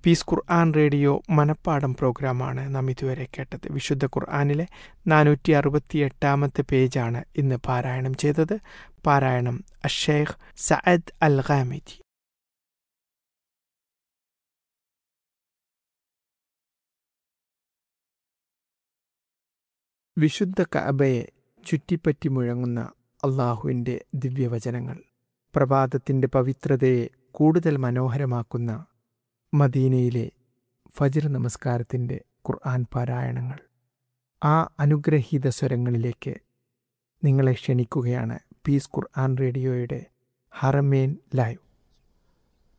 piece ഖുർആൻ radio മനപ്പാടം പ്രോഗ്രാമാണ് നാം ഇതുവരെ കേട്ടത് വിശുദ്ധ ഖുർആാനിലെ നാനൂറ്റി അറുപത്തി എട്ടാമത്തെ പേജാണ് ഇന്ന് പാരായണം ചെയ്തത് പാരായണം അഷേഖ് സഅദ് അൽ ഖാമിജി വിശുദ്ധ കഅബയെ ചുറ്റിപ്പറ്റി മുഴങ്ങുന്ന അള്ളാഹുവിൻ്റെ ദിവ്യവചനങ്ങൾ പ്രഭാതത്തിൻ്റെ പവിത്രതയെ കൂടുതൽ മനോഹരമാക്കുന്ന മദീനയിലെ ഫജിർ നമസ്കാരത്തിൻ്റെ ഖുർആൻ പാരായണങ്ങൾ ആ അനുഗ്രഹീത സ്വരങ്ങളിലേക്ക് നിങ്ങളെ ക്ഷണിക്കുകയാണ് പീസ് ഖുർആൻ റേഡിയോയുടെ ഹറമേൻ ലൈവ്